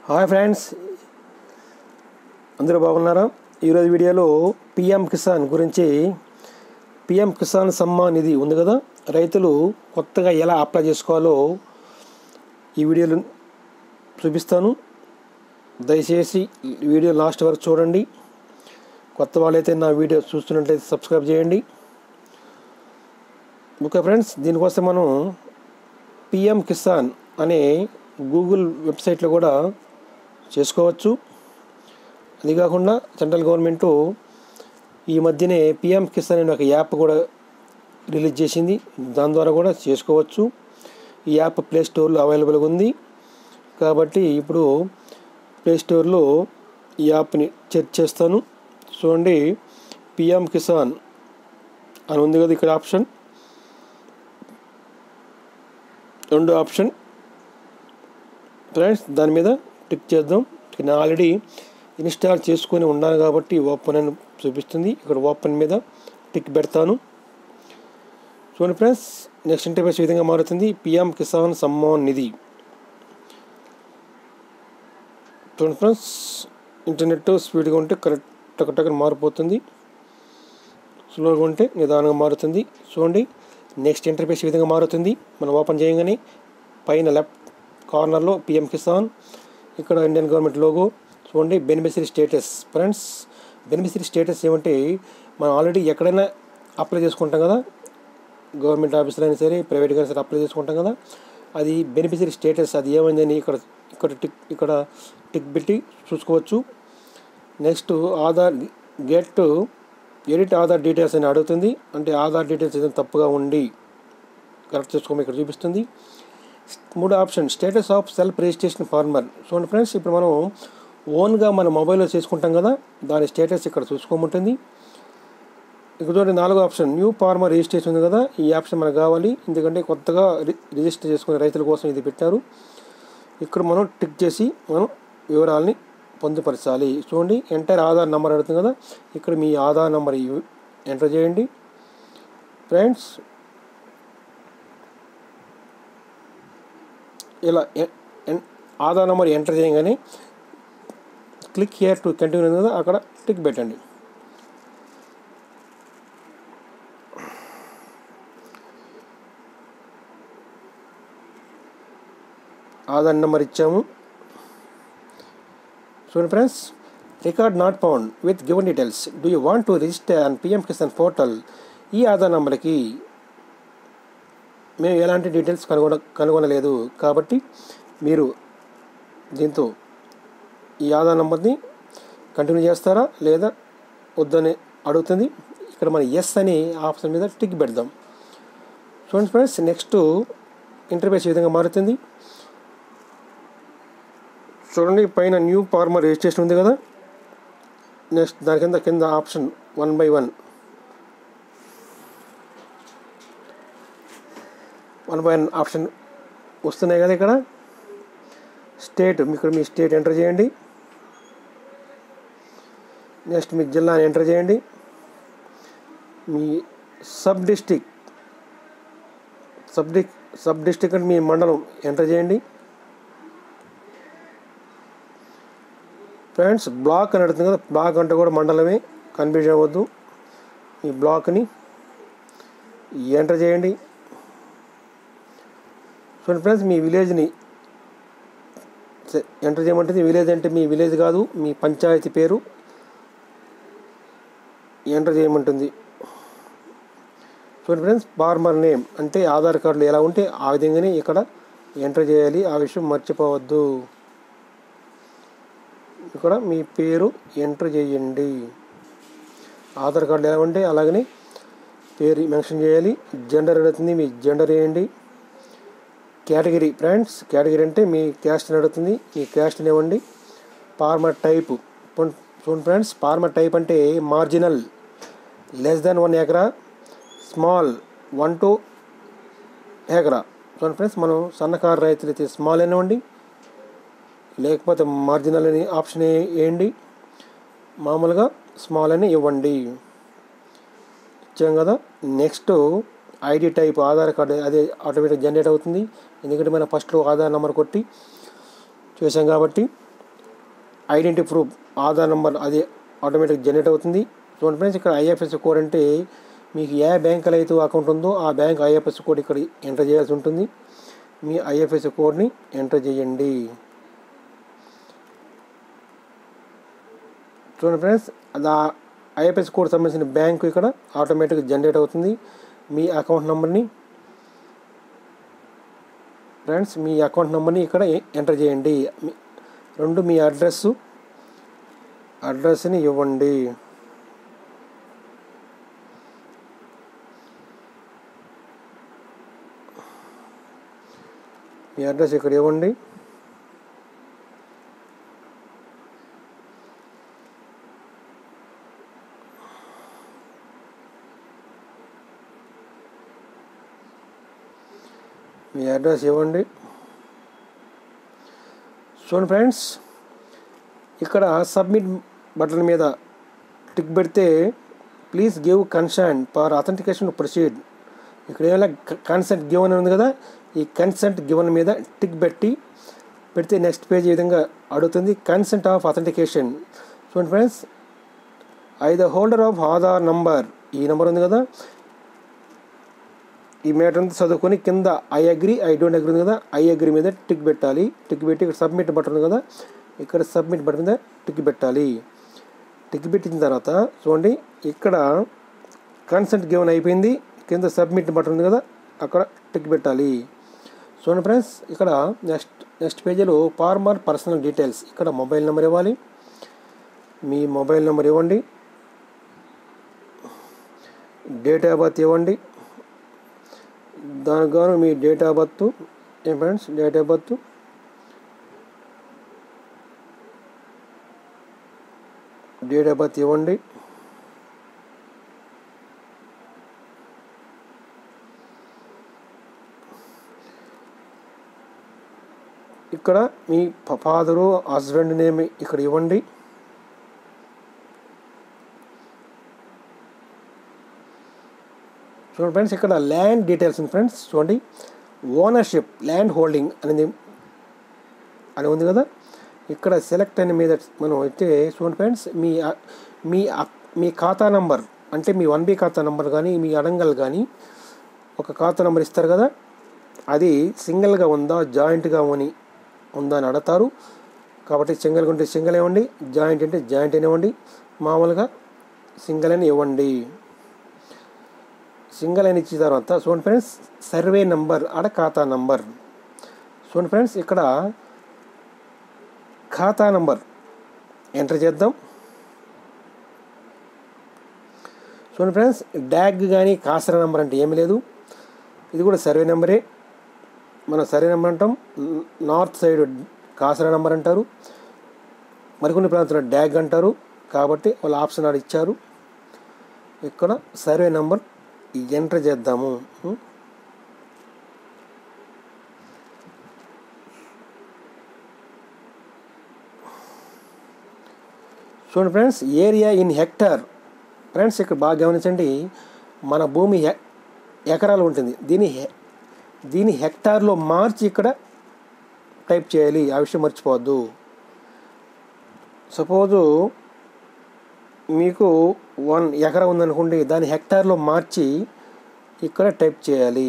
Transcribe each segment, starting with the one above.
Hi friends అందరూ బాగున్నారా ఈరోజు వీడియోలో పిఎం కిసాన్ గురించి పిఎం కిసాన్ సమ్మాన్ నిధి ఉంది కదా రైతులు కొత్తగా ఎలా అప్లై చేసుకోవాలో ఈ వీడియోలో చూపిస్తాను దయచేసి ఈ వీడియో లాస్ట్ వరకు చూడండి కొత్త వాళ్ళైతే నా వీడియో చూస్తున్నట్లయితే సబ్స్క్రైబ్ చేయండి ఓకే ఫ్రెండ్స్ దీనికోసం మనం పిఎం కిసాన్ అనే గూగుల్ వెబ్సైట్లో కూడా చేసుకోవచ్చు అది కాకుండా సెంట్రల్ గవర్నమెంటు ఈ మధ్యనే పిఎం కిసాన్ అనే ఒక యాప్ కూడా రిలీజ్ చేసింది దాని ద్వారా కూడా చేసుకోవచ్చు ఈ యాప్ ప్లే స్టోర్లో అవైలబుల్గా ఉంది కాబట్టి ఇప్పుడు ప్లే స్టోర్లో ఈ యాప్ని చెక్ చేస్తాను చూడండి పిఎం కిసాన్ అని ఉంది కదా ఇక్కడ ఆప్షన్ రెండు ఆప్షన్ ఫ్రెండ్స్ దాని మీద టిక్ చేద్దాం నేను ఆల్రెడీ ఇన్స్టాల్ చేసుకొని ఉన్నాను కాబట్టి ఓపెన్ అని చూపిస్తుంది ఇక్కడ ఓపెన్ మీద టిక్ పెడతాను చూడండి ఫ్రెండ్స్ నెక్స్ట్ ఇంటర్ఫేస్ ఈ విధంగా మారుతుంది పిఎం కిసాన్ సమ్మాన్ నిధి చూడండి ఫ్రెండ్స్ ఇంటర్నెట్ స్పీడ్గా ఉంటే కరెక్ట్ టక్కన మారిపోతుంది స్లోగా ఉంటే నిదానంగా మారుతుంది చూడండి నెక్స్ట్ ఇంటర్ఫేస్ ఈ విధంగా మారుతుంది మనం ఓపెన్ చేయగానే పైన లెఫ్ట్ కార్నర్లో పిఎం కిసాన్ ఇక్కడ ఇండియన్ గవర్నమెంట్ లోగో చూడండి beneficiary status friends beneficiary status ఏమంటే మనం ఆల్రెడీ ఎక్కడైనా అప్లై చేసుకుంటాం కదా గవర్నమెంట్ ఆఫీసులో అయినా సరే ప్రైవేట్గా అయినా సరే అప్లై చేసుకుంటాం కదా అది బెనిఫిషరీ స్టేటస్ అది ఏమైందని ఇక్కడ ఇక్కడ టిక్ ఇక్కడ టిక్ పెట్టి చూసుకోవచ్చు next Aadhaar get edit Aadhaar details అని అడుగుతుంది అంటే ఆధార్ డీటెయిల్స్ ఏదైనా తప్పుగా ఉండి కరెక్ట్ చేసుకోమని ఇక్కడ చూపిస్తుంది మూడో option status of self registration farmer చూడండి ఫ్రెండ్స్ ఇప్పుడు మనం ఓన్గా మన మొబైల్లో చేసుకుంటాం కదా దాని స్టేటస్ ఇక్కడ చూసుకోమంటుంది ఇక్కడ చూడండి నాలుగో ఆప్షన్ న్యూ ఫార్మర్ రిజిస్ట్రేషన్ ఉంది కదా ఈ ఆప్షన్ మనకు కావాలి ఎందుకంటే కొత్తగా రిజిస్టర్ చేసుకునే రైతుల కోసం ఇది పెట్టారు ఇక్కడ మనం టిక్ చేసి మనం వివరాలని పొందుపరచాలి చూడండి ఎంటర్ ఆధార్ నెంబర్ అడుగుతుంది కదా ఇక్కడ మీ ఆధార్ నెంబర్ ఎంటర్ చేయండి ఫ్రెండ్స్ ఇలా ఆధార్ నెంబర్ ఎంటర్ చేయగానే క్లిక్ హియర్ టు కంటిన్యూ ఉంది కదా అక్కడ టిక్ పెట్టండి ఆధార్ నెంబర్ ఇచ్చాము చూడండి friends record not found with given details do you want to register and PM Kisan portal ఈ ఆధార్ నెంబర్కి మేము ఎలాంటి డీటెయిల్స్ కనుగొన కనుగొనలేదు కాబట్టి మీరు దీంతో ఈ ఆధార్ నెంబర్ని కంటిన్యూ చేస్తారా లేదా వద్దని అడుగుతుంది ఇక్కడ మన ఎస్ అనే ఆప్షన్ మీద టిక్ పెడదాం చూడండి ఫ్రెండ్స్ నెక్స్ట్ ఇంటర్ఫేస్ ఈ విధంగా మారుతుంది చూడండి పైన న్యూ ఫార్మర్ రిజిస్ట్రేషన్ ఉంది కదా నెక్స్ట్ దాని కింద కింద option one by one one by one option వస్తున్నాయి కదా ఇక్కడ స్టేట్ ఇక్కడ మీ స్టేట్ ఎంటర్ చేయండి నెక్స్ట్ మీ జిల్లాని ఎంటర్ చేయండి మీ సబ్ డిస్టిక్ సబ్ డిక్ సబ్ డిస్టిక్ అంటే మీ మండలం ఎంటర్ చేయండి ఫ్రెండ్స్ బ్లాక్ అని అడుగుతుంది కదా బ్లాక్ అంటే కూడా మండలమే కన్ఫ్యూజ్ అవ్వద్దు ఈ బ్లాక్ని ఎంటర్ చేయండి చూడండి ఫ్రెండ్స్ మీ విలేజ్ని ఎంటర్ చేయమంటుంది విలేజ్ అంటే మీ విలేజ్ కాదు మీ పంచాయతీ పేరు ఎంటర్ చేయమంటుంది చూడండి ఫ్రెండ్స్ ఫార్మర్ నేమ్ అంటే ఆధార్ కార్డులో ఎలా ఉంటే ఆ విధంగానే ఇక్కడ ఎంటర్ చేయాలి ఆ విషయం మర్చిపోవద్దు ఇక్కడ మీ పేరు ఎంటర్ చేయండి ఆధార్ కార్డు ఎలా ఉంటే అలాగనే పేరు మెన్షన్ చేయాలి జెండర్ అడుగుతుంది మీ జెండర్ వేయండి కేటగిరీ ఫ్రెండ్స్ కేటగిరీ అంటే మీ క్యాస్ట్ అడుగుతుంది మీ క్యాస్ట్ ఇవ్వండి ఫార్మర్ టైప్ చూడండి ఫ్రెండ్స్ ఫార్మర్ టైప్ అంటే మార్జినల్ లెస్ దాన్ వన్ ఎకరా స్మాల్ వన్ టు ఎకరా చూడండి ఫ్రెండ్స్ మనం సన్నకారు రైతులు అయితే స్మాల్ అనివ్వండి లేకపోతే మార్జినల్ అని ఆప్షన్ వేయండి మామూలుగా స్మాల్ అని ఇవ్వండి ఇచ్చాం కదా next ID type Aadhaar card అదే ఆటోమేటిక్ జనరేట్ అవుతుంది ఎందుకంటే మనం ఫస్ట్లో ఆధార్ నెంబర్ కొట్టి చేసాం కాబట్టి ఐడెంటిటీ ప్రూఫ్ ఆధార్ నెంబర్ అది ఆటోమేటిక్ జనరేట్ అవుతుంది చూడండి ఫ్రెండ్స్ ఇక్కడ ఐఎఫ్ఎస్ కోడ్ అంటే మీకు ఏ బ్యాంకులో అయితే అకౌంట్ ఉందో ఆ బ్యాంక్ ఐఎఫ్ఎస్ కోడ్ ఇక్కడ ఎంటర్ చేయాల్సి ఉంటుంది మీ ఐఎఫ్ఎస్ కోడ్ని ఎంటర్ చేయండి చూడండి ఫ్రెండ్స్ అది ఐఎఫ్ఎస్ కోడ్ సంబంధించిన బ్యాంకు ఇక్కడ ఆటోమేటిక్గా జనరేట్ అవుతుంది మీ అకౌంట్ నెంబర్ని ఫ్రెండ్స్ మీ అకౌంట్ నెంబర్ని ఇక్కడ ఎ- ఎంటర్ చేయండి మీ- రెండు మీ అడ్రస్సు అడ్రస్ని ఇవ్వండి మీ అడ్రస్ ఇక్కడ ఇవ్వండి మీ అడ్రస్ ఇవ్వండి చూడండి ఫ్రెండ్స్ ఇక్కడ సబ్మిట్ బటన్ మీద టిక్ పెడితే please give consent for authentication proceed ఇక్కడ ఏమైనా కన్సెంట్ గివన్ అని ఉంది కదా ఈ కన్సెంట్ గివన్ మీద టిక్ పెట్టి పెడితే నెక్స్ట్ పేజ్ ఈ విధంగా అడుగుతుంది కన్సెంట్ ఆఫ్ అథెంటికేషన్ చూడండి friends I the holder of Aadhaar number ఈ నెంబర్ ఉంది కదా ఈ మ్యాటర్ అంతా చదువుకొని కింద I agree I don't agree ఉంది కదా ఐ అగ్రి మీద టిక్ పెట్టాలి టిక్ పెట్టి ఇక్కడ సబ్మిట్ బటన్ ఉంది కదా ఇక్కడ సబ్మిట్ బటన్ మీద టిక్ పెట్టాలి టిక్ పెట్టిన తర్వాత చూడండి ఇక్కడ కన్సెంట్ గివన్ అయిపోయింది కింద సబ్మిట్ బటన్ ఉంది కదా అక్కడ టిక్ పెట్టాలి చూడండి ఫ్రెండ్స్ ఇక్కడ నెక్స్ట్ నెక్స్ట్ పేజీలో ఫార్మర్ పర్సనల్ డీటెయిల్స్ ఇక్కడ మొబైల్ నెంబర్ ఇవ్వాలి మీ మొబైల్ నెంబర్ ఇవ్వండి డేట్ ఆఫ్ బర్త్ ఇవ్వండి దానికి గాను మీ డేట్ ఆఫ్ బర్త్ ఏం friends date of birth date of birth ఇవ్వండి ఇక్కడ మీ ఫాదరు హస్బెండ్ నేమ్ ఇక్కడ ఇవ్వండి చూడండి ఫ్రెండ్స్ ఇక్కడ ల్యాండ్ డీటెయిల్స్ ఉంది ఫ్రెండ్స్ చూడండి ఓనర్షిప్ ల్యాండ్ హోల్డింగ్ అనేది అని ఉంది కదా ఇక్కడ సెలెక్ట్ అనే మీద మనం అయితే చూడండి ఫ్రెండ్స్ మీ మీ మీ ఖాతా నంబర్ అంటే మీ వన్ బి ఖాతా నంబర్ కానీ మీ అడంగల్ కానీ ఒక ఖాతా నంబర్ ఇస్తారు కదా అది సింగిల్గా ఉందా జాయింట్గా అని ఉందా అని అడతారు కాబట్టి సింగిల్గా ఉంటే సింగిల్ ఇవ్వండి జాయింట్ అంటే జాయింట్ అని ఇవ్వండి మామూలుగా సింగిల్ అని ఇవ్వండి సింగిల్ అని ఇచ్చిన తర్వాత చూడండి ఫ్రెండ్స్ సర్వే నంబర్ ఆడ ఖాతా నంబర్ చూడండి ఫ్రెండ్స్ ఇక్కడ ఖాతా నంబర్ ఎంటర్ చేద్దాం చూడండి ఫ్రెండ్స్ డ్యాగ్ కానీ కాసర నెంబర్ అంటే ఏమీ లేదు ఇది కూడా సర్వే నెంబరే మనం సర్వే నెంబర్ అంటాం నార్త్ సైడ్ కాసర నెంబర్ అంటారు మరికొన్ని ప్రాంతాల్లో డ్యాగ్ అంటారు కాబట్టి వాళ్ళు ఆప్షన్ ఆడ ఇచ్చారు ఇక్కడ సర్వే నెంబర్ ఎంటర్ చేద్దాము ఉం? చూడండి friends area in hectare friends ఇక్కడ బాగా గమనించండి మన భూమి హె- ఎకరాలు ఉంటుంది దీని హె- దీని హెక్టార్లో మార్చి ఇక్కడ టైప్ చేయాలి ఆ విషయం మర్చిపోవద్దు సపోజు మీకు వన్ ఎకరా ఉందనుకోండి దాని హెక్టార్లో మార్చి ఇక్కడ టైప్ చేయాలి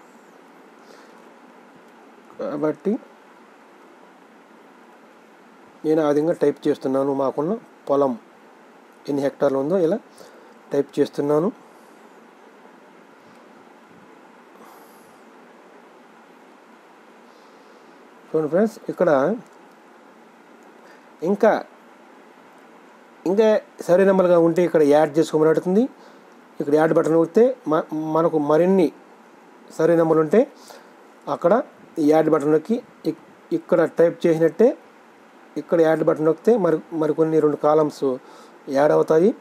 కాబట్టి నేను ఆ విధంగా టైప్ చేస్తున్నాను మాకున్న పొలం ఎన్ని హెక్టార్లు ఉందో ఇలా టైప్ చేస్తున్నాను చూడండి ఫ్రెండ్స్ ఇక్కడ ఇంకా ఇంకా సరే నెంబర్గా ఉంటే ఇక్కడ యాడ్ చేసుకోమని అడుగుతుంది ఇక్కడ యాడ్ బటన్ నొక్కితే మ- మనకు మరిన్ని సరే నెంబర్లు ఉంటే అక్కడ ఈ యాడ్ బటన్ నొక్కి ఇక్- ఇక్కడ టైప్ చేసినట్టే ఇక్కడ యాడ్ బటన్ నొక్కితే మరి మరికొన్ని రెండు కాలమ్స్ యాడ్ అవుతాయి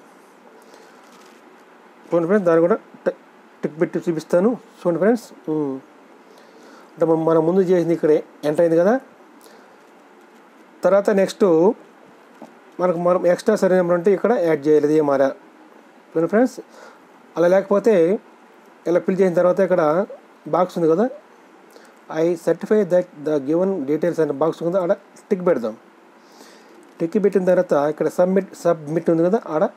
చూడండి ఫ్రెండ్స్ దాన్ని కూడా ట- టిక్ పెట్టి చూపిస్తాను చూడండి ఫ్రెండ్స్ ఉమ్. అంటే మనం- మనం ముందు చేసింది ఇక్కడ ఎంటర్ అయింది కదా తర్వాత నెక్స్ట్ మనకు మనం ఎక్స్ట్రా సరే నెంబర్ ఉంటే ఇక్కడ యాడ్ చేయాలి ఇది మారా చూడండి ఫ్రెండ్స్ అలా లేకపోతే ఇలా ఫిల్ చేసిన తర్వాత ఇక్కడ బాక్స్ ఉంది కదా I certify that the given details అనే బాక్స్ ఉంది అక్కడ టిక్ పెడదాం టిక్ పెట్టిన తర్వాత ఇక్కడ సబ్మిట్ సబ్మిట్ ఉంది కదా ఆడ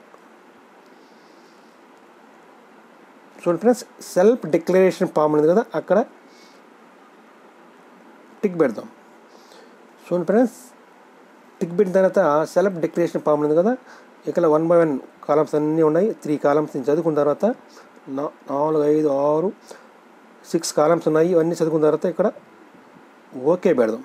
చూడండి ఫ్రెండ్స్ సెల్ఫ్ డిక్లరేషన్ ఫామ్ ఉంది కదా అక్కడ టిక్ పెడదాం చూడండి ఫ్రెండ్స్ టిక్ పెట్టిన తర్వాత సెల్ఫ్ డిక్లరేషన్ ఫామ్ ఉంది కదా ఇక్కడ వన్ బై వన్ కాలమ్స్ అన్నీ ఉన్నాయి త్రీ కాలమ్స్ నేను చదువుకున్న తర్వాత నా- నాలుగు ఐదు ఆరు సిక్స్ కాలమ్స్ ఉన్నాయి ఇవన్నీ చదువుకున్న తర్వాత ఇక్కడ ఓకే పెడదాం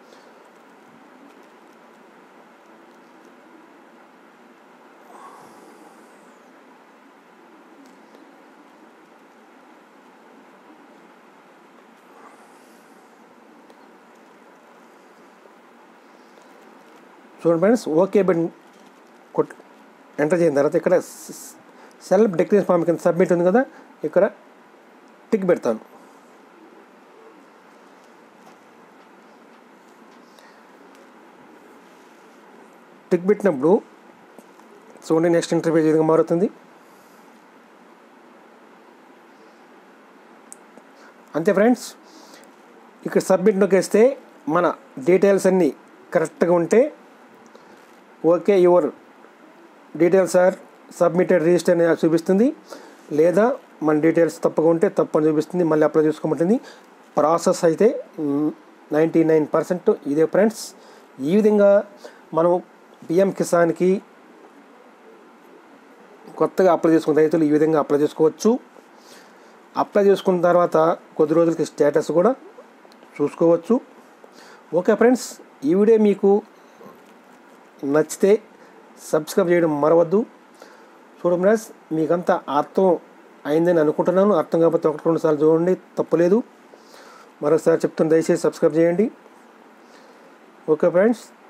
చూడండి ఫ్రెండ్స్ ఓకే బటన్ కొట్ ఎంటర్ చేసిన తర్వాత ఇక్కడ సెల్ఫ్ డిక్లరేషన్ ఫామ్ కింద సబ్మిట్ ఉంది కదా ఇక్కడ టిక్ పెడతాను టిక్ పెట్టినప్పుడు చూడండి నెక్స్ట్ ఇంటర్వ్యూ విధంగా మారుతుంది అంతే ఫ్రెండ్స్ ఇక్కడ సబ్మిట్ నొక్కేస్తే మన డీటెయిల్స్ అన్నీ కరెక్ట్గా ఉంటే okay your details are submitted register అని చూపిస్తుంది లేదా మన డీటెయిల్స్ తప్పగా ఉంటే తప్పని చూపిస్తుంది మళ్ళీ అప్లై చేసుకోమంటుంది ప్రాసెస్ అయితే నైంటీ నైన్ పర్సెంట్ ఇదే ఫ్రెండ్స్ ఈ విధంగా మనం పిఎం కిసాన్కి కొత్తగా అప్లై చేసుకున్న రైతులు ఈ విధంగా అప్లై చేసుకోవచ్చు అప్లై చేసుకున్న తర్వాత కొద్ది రోజులకి స్టేటస్ కూడా చూసుకోవచ్చు ఓకే ఫ్రెండ్స్ ఈ వీడియో మీకు నచ్చితే సబ్స్క్రైబ్ చేయడం మరవద్దు చూడండి ఫ్రెండ్స్ మీకంతా అర్థం అయిందని అనుకుంటున్నాను అర్థం కాకపోతే ఒకటి రెండు సార్లు చూడండి తప్పలేదు మరొకసారి చెప్తున్న దయచేసి సబ్స్క్రైబ్ చేయండి ఓకే ఫ్రెండ్స్